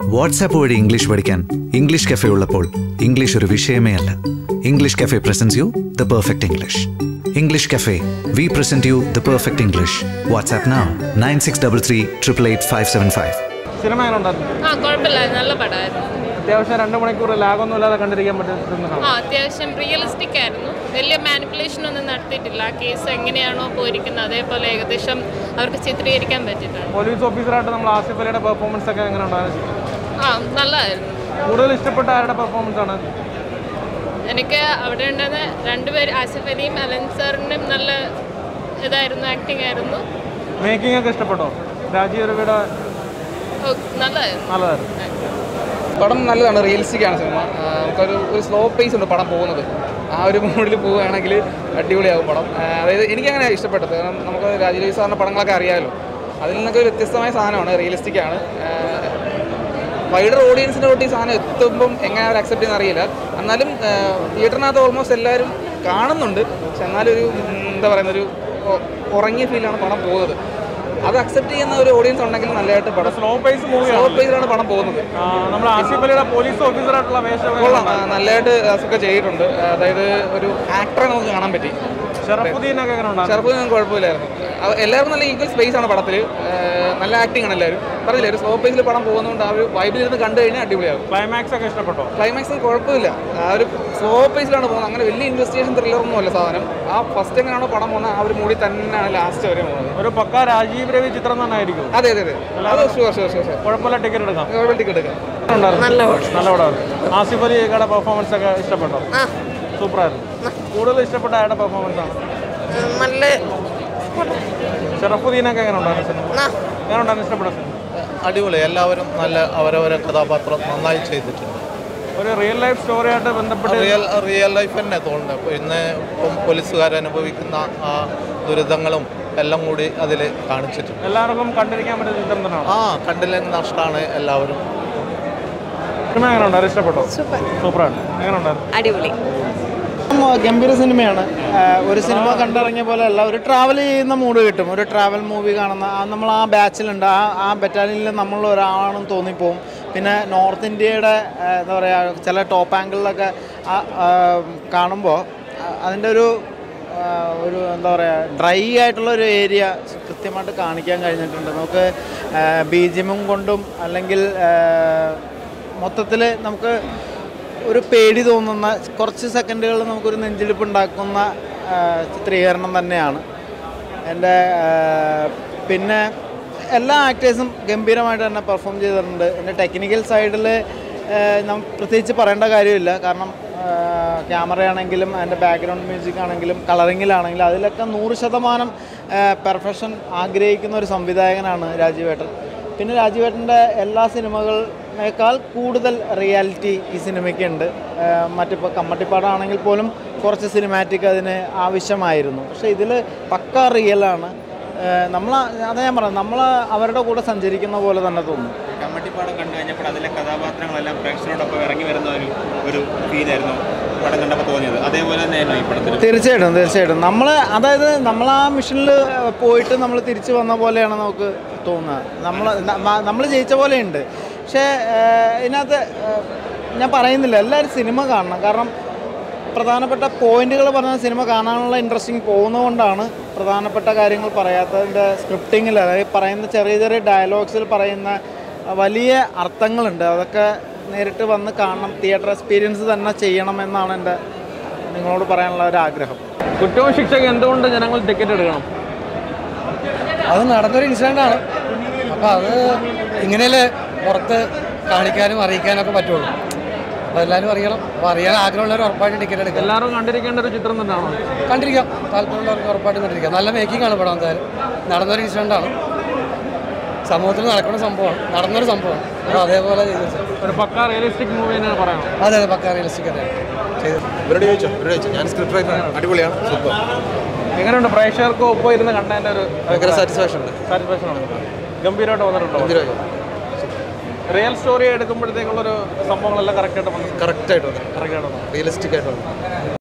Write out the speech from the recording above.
WhatsApp വഴി English പഠിക്കാൻ English cafe ഉള്ളപ്പോൾ ഇംഗ്ലീഷ് ഒരു വിഷയമേ അല്ല English cafe presents you the perfect English English cafe we present you the perfect English WhatsApp now nine six double three triple eight five seven five cinema എങ്ങനെ ഉണ്ടായിരുന്നു ആ കുഴപ്പമില്ല നല്ല പടമായിരുന്നു അത്യാവശ്യം രണ്ട് മണിക്കൂർ ലാഗൊന്നും ഇല്ലാതെ കണ്ടിരിക്കാൻ പറ്റുന്നതാണ് ആ അത്യാവശ്യം റിയലിസ്റ്റിക് ആയിരുന്നു വലിയ മാനിപ്പുലേഷൻ ഒന്നും നടത്തിയിട്ടില്ല ആ കേസ് എങ്ങനെയാണോ പോയിരിക്കുന്നത് അതേപോലെ ഏകദേശം അവർക്ക് ചിത്രീകരിക്കാൻ പറ്റിയിട്ടുണ്ട് പോലീസ് ഓഫീസറായിട്ട് നമ്മൾ ആസിഫ് അലിയുടെ പെർഫോമൻസ് ഒക്കെ എങ്ങനെ ഉണ്ടായിരുന്നു ആ നല്ലതായിരുന്നു കൂടുതൽ ഇഷ്ടപ്പെട്ട ആരുടെ പെർഫോമൻസ് ആണ് എനിക്ക് അവിടെ ഉണ്ടായിരുന്ന രണ്ടുപേര് ആസിഫ് അലിയും അലൻ സാറിനും നല്ല ഇതായിരുന്നു ആക്ടിങ് ആയിരുന്നു മേക്കിംഗ് ഒക്കെ ഇഷ്ടപ്പെട്ടോ രാജീവ് രവിയുടെ ഓ, നല്ലതായിരുന്നു നല്ലതായിരുന്നു പടം നല്ലതാണ് റിയലിസ്റ്റിക് ആണ് സിനിമ ആ, നമുക്കൊരു ഒരു സ്ലോ പേസ് ഉണ്ട് പടം പോകുന്നത് ആ ഒരു മൂഡിൽ പോവുകയാണെങ്കിൽ അടിപൊളിയാകും പടം ആ, അതായത് എനിക്കങ്ങനെ ഇഷ്ടപ്പെട്ടത് കാരണം നമുക്ക് രാജീവ് സാറിൻ്റെ പടങ്ങളൊക്കെ അറിയാമല്ലോ അതിൽ നിന്നൊക്കെ ഒരു വ്യത്യസ്തമായ സാധനമാണ് റിയലിസ്റ്റിക് ആണ് വൈഡർ ഓഡിയൻസിൻ്റെ തൊട്ട് ഈ സാധനം എത്തുമ്പം എങ്ങനെ അവർ അക്സെപ്റ്റ് ചെയ്യുന്ന അറിയില്ല എന്നാലും തിയേറ്ററിനകത്ത് ഓൾമോസ്റ്റ് എല്ലാവരും കാണുന്നുണ്ട് പക്ഷെ എന്നാലും ഒരു ഉം, എന്താ പറയുന്ന ഒരു ഒ- ഉറങ്ങിയ ഫീലാണ് പടം പോകുന്നത് അത് അക്സെപ്റ്റ് ചെയ്യുന്ന ഒരു ഓഡിയൻസ് ഉണ്ടെങ്കിൽ നല്ലതായിട്ട് പടം സ്ലോ പേസ് സ്ലോ മൂവിയാണ് പേസിലാണ് പടം പോകുന്നത് നമ്മൾ ആസിഫ് അലിയുടെ പോലീസ് ഓഫീസറായിട്ടുള്ള വേഷം കൊള്ളാം ആ, നല്ലതായിട്ട് അസുഖ ചെയ്തിട്ടുണ്ട് അതായത് ഒരു ആക്ടറെ നമുക്ക് കാണാൻ പറ്റി ഷറഫുദ്ദീൻ ഒക്കെ എങ്ങനെ ഉണ്ടായിരുന്നു ഷർഫ് ഒന്നും കുഴപ്പമില്ലായിരുന്നു അവ- എല്ലാവർക്കും നല്ല ഈക്വൽ സ്പേസ് ആണ് പടത്തിൽ നല്ല ആക്ടിംഗ് ആണ് എല്ലാവരും പറഞ്ഞില്ലേ ഒരു സ്ലോ പേസിൽ പടം പോകുന്നതുകൊണ്ട് ആ ഒരു വൈബിൽ ഇരുന്ന് കണ്ടു കഴിഞ്ഞാൽ അടിപൊളിയാകും ക്ലൈമാക്സ് ഒക്കെ ഇഷ്ടപ്പെട്ടോ ക്ലൈമാക്സും കുഴപ്പമില്ല ആ ഒരു സ്ലോ പേസിലാണ് പോകുന്നത് അങ്ങനെ വലിയ ഇൻവെസ്റ്റിഗേഷൻ ത്രില്ലറൊന്നും അല്ല സാധനം ആ ഫസ്റ്റ് എങ്ങനെയാണോ പടം പോകുന്നത് ആ ഒരു മൂടി തന്നെയാണ് ലാസ്റ്റ് വരെ പോകുന്നത് ഒരു പക്ക രാജീവ് രവി ചിത്രം തന്നെ ആയിരിക്കും അതെ അതെ അതെ അത് ഷുവർ ഷുവർ ഷുവർ ഷുവർ കുഴപ്പമില്ല ടിക്കറ്റ് എടുക്കാം ടിക്കറ്റ് എടുക്കാം ഉണ്ടായിരുന്നു. നല്ല പടമായിരുന്നു ആസിഫ് അലിയുടെ പെർഫോമൻസ് ഒക്കെ ഇഷ്ടപ്പെട്ടോ സൂപ്പറായിരുന്നു കൂടുതൽ ഇഷ്ടപ്പെട്ട ആരുടെ പെർഫോമൻസ് ആണ് നല്ല ഷറഫുദ്ദീനൊക്കെ എങ്ങനെ ഉണ്ടായിരുന്നു സിനിമ എങ്ങനെ ഉണ്ടായിരുന്നു ഇഷ്ടപ്പെട്ട സിനിമ അടിപൊളി എല്ലാവരും നല്ല അവരവരെ കഥാപാത്രം നന്നായി ചെയ്തിട്ടുണ്ട് ഒരു റിയൽ ലൈഫ് സ്റ്റോറിയായിട്ട് ബന്ധപ്പെട്ട് റിയൽ റിയൽ ലൈഫ് തന്നെ തോന്നുന്നത് ഇപ്പോൾ ഇന്ന് ഇപ്പം പോലീസുകാർ അനുഭവിക്കുന്ന ആ ദുരിതങ്ങളും എല്ലാം കൂടി അതിൽ കാണിച്ചിട്ടുണ്ട് എല്ലാവർക്കും കണ്ടിരിക്കാൻ പറ്റുന്ന ചിത്രം തന്നെയാണ് ആ കണ്ടില്ലെങ്കിൽ നഷ്ടമാണ് എല്ലാവരും സിനിമ എങ്ങനെ ഉണ്ടായിരുന്നു ഇഷ്ടപ്പെട്ടോ സൂപ്പറാണ് എങ്ങനെ ഉണ്ടായിരുന്നു അടിപൊളി ഗംഭീര സിനിമയാണ് ആ, ഒരു സിനിമ കണ്ടിറങ്ങിയ പോലെ അല്ല ഒരു ട്രാവൽ ചെയ്യുന്ന മൂഡ് കിട്ടും ഒരു ട്രാവൽ മൂവി കാണുന്ന ആ നമ്മൾ ആ ബാച്ചിലുണ്ട് ആ ആ ബറ്റാലിയനിൽ നമ്മൾ ഒരാളാണെന്ന് തോന്നിപ്പോവും പിന്നെ നോർത്ത് ഇന്ത്യയുടെ ആ, എന്താ പറയുക ചില ടോപ്പ് ആംഗിളിലൊക്കെ കാണുമ്പോൾ അതിൻ്റെ ഒരു ആ, ഒരു എന്താ പറയുക ഡ്രൈ ആയിട്ടുള്ള ഒരു ഏരിയ കൃത്യമായിട്ട് കാണിക്കാൻ കഴിഞ്ഞിട്ടുണ്ട് നമുക്ക് ബി ജിമും കൊണ്ടും അല്ലെങ്കിൽ മൊത്തത്തിൽ നമുക്ക് ഒരു പേടി തോന്നുന്ന കുറച്ച് സെക്കൻഡുകൾ നമുക്കൊരു നെഞ്ചിടിപ്പ് ഉണ്ടാക്കുന്ന ആ, ചിത്രീകരണം തന്നെയാണ് എൻ്റെ ആ, പിന്നെ എല്ലാ ആക്ടേഴ്സും ഗംഭീരമായിട്ട് തന്നെ പെർഫോം ചെയ്തിട്ടുണ്ട് എൻ്റെ ടെക്നിക്കൽ സൈഡിൽ പ്രത്യേകിച്ച് പറയേണ്ട കാര്യമില്ല കാരണം ക്യാമറയാണെങ്കിലും അതിൻ്റെ ബാക്ക്ഗ്രൗണ്ട് മ്യൂസിക് ആണെങ്കിലും കളറിങ്ങിലാണെങ്കിലും അതിലൊക്കെ നൂറ് ശതമാനം പെർഫെക്ഷൻ ആഗ്രഹിക്കുന്ന ഒരു സംവിധായകനാണ് രാജീവേട്ടൻ പിന്നെ രാജീവേട്ടൻ്റെ എല്ലാ സിനിമകളേക്കാൾ കൂടുതൽ റിയാലിറ്റി ഈ സിനിമയ്ക്കുണ്ട് മറ്റിപ്പോൾ കമ്മട്ടിപ്പാടാണെങ്കിൽ പോലും കുറച്ച് സിനിമാറ്റിക് അതിന് ആവശ്യമായിരുന്നു പക്ഷേ ഇതിൽ പക്ക റിയലാണ് നമ്മൾ അതാ ഞാൻ പറഞ്ഞത് നമ്മൾ അവരുടെ കൂടെ സഞ്ചരിക്കുന്ന പോലെ തന്നെ തോന്നും കമ്മട്ടിപ്പാടം കണ്ടു കഴിഞ്ഞപ്പോൾ അതിലെ കഥാപാത്രങ്ങളെല്ലാം പ്രേക്ഷകരോടൊപ്പം ഇറങ്ങി വരുന്ന ഒരു ഒരു ഫീലായിരുന്നു പടം കണ്ടപ്പോൾ തോന്നിയത് അതേപോലെ തന്നെയായിരുന്നു ഈ പടത്തിൽ തീർച്ചയായിട്ടും തീർച്ചയായിട്ടും നമ്മൾ അതായത് നമ്മൾ ആ മിഷനിൽ പോയിട്ട് നമ്മൾ തിരിച്ചു വന്ന പോലെയാണ് നമുക്ക് തോന്നുന്നത് നമ്മൾ നമ്മൾ ജയിച്ച പോലെയുണ്ട് പക്ഷേ ഏഹ്, ഇതിനകത്ത് ഏഹ്, ഞാൻ പറയുന്നില്ല എല്ലാവരും സിനിമ കാണണം കാരണം പ്രധാനപ്പെട്ട പോയിന്റുകൾ പറഞ്ഞ സിനിമ കാണാനുള്ള ഇൻട്രസ്റ്റിംഗ് പോകുന്നതുകൊണ്ടാണ് പ്രധാനപ്പെട്ട കാര്യങ്ങൾ പറയാത്തതിൻ്റെ സ്ക്രിപ്റ്റിങ്ങിൽ അതായത് പറയുന്ന ചെറിയ ചെറിയ ഡയലോഗ്സിൽ പറയുന്ന വലിയ അർത്ഥങ്ങളുണ്ട് അതൊക്കെ നേരിട്ട് വന്ന് കാണണം തിയേറ്റർ എക്സ്പീരിയൻസ് തന്നെ ചെയ്യണം എന്നാണ് എൻ്റെ നിങ്ങളോട് പറയാനുള്ള ഒരു ആഗ്രഹം കുറ്റവും ശിക്ഷയ്ക്ക് എന്തുകൊണ്ട് ജനങ്ങൾ ടിക്കറ്റ് എടുക്കണം അത് നടന്നൊരു ഇൻസിഡൻ്റ് ആണ് അപ്പോൾ അത് ഇങ്ങനെയല്ലേ പുറത്ത് കാണിക്കാനും അറിയിക്കാനൊക്കെ പറ്റുള്ളൂ അപ്പോൾ എല്ലാവരും അറിയണം അപ്പോൾ അറിയാൻ ആഗ്രഹമുള്ളവർ ഉറപ്പായിട്ട് ടിക്കറ്റ് എടുക്കാം എല്ലാവരും കണ്ടിരിക്കേണ്ട ഒരു ചിത്രം തന്നെയാണോ കണ്ടിരിക്കാം താല്പര്യമുള്ളവർക്ക് ഉറപ്പായിട്ടും കണ്ടിരിക്കാം നല്ല മേക്കിംഗ് ആണ് പടം എന്തായാലും നടന്നൊരു ഇൻസിഡൻ്റ് ആണ് സമൂഹത്തിൽ നടക്കുന്ന സംഭവമാണ് നടന്നൊരു സംഭവമാണ് അപ്പോൾ അതേപോലെ ചെയ്തു വെച്ചത്. ഒരു പക്ക റിയലിസ്റ്റിക് മൂവി തന്നെ പറയാം അതെ അതെ പക്കാ റിയലിസ്റ്റിക് തന്നെയാണ് ചെയ്തത് ഇവരോട് ചോദിച്ചോ ഇവരോട് ചോദിച്ചോ ഞാൻ സ്ക്രിപ്റ്റ് റൈറ്ററാണ് അടിപൊളിയാണ് സൂപ്പർ എങ്ങനെയുണ്ട് പ്രേക്ഷകർക്ക് ഒപ്പം ഇരുന്ന് കണ്ടതിൻ്റെ ഒരു ഭയങ്കര സാറ്റിസ്ഫാക്ഷൻ ഉണ്ട് സാറ്റിസ്ഫാക്ഷൻ ആണ് ഗംഭീരമായിട്ട് വന്നിട്ടുണ്ടോ റിയൽ സ്റ്റോറി എടുക്കുമ്പോഴത്തേക്കുള്ളൊരു സംഭവങ്ങളെല്ലാം കറക്റ്റായിട്ട് വന്നു കറക്റ്റായിട്ട് വന്നു കറക്റ്റായിട്ട് വന്നു റിയലിസ്റ്റിക് ആയിട്ട് വന്നു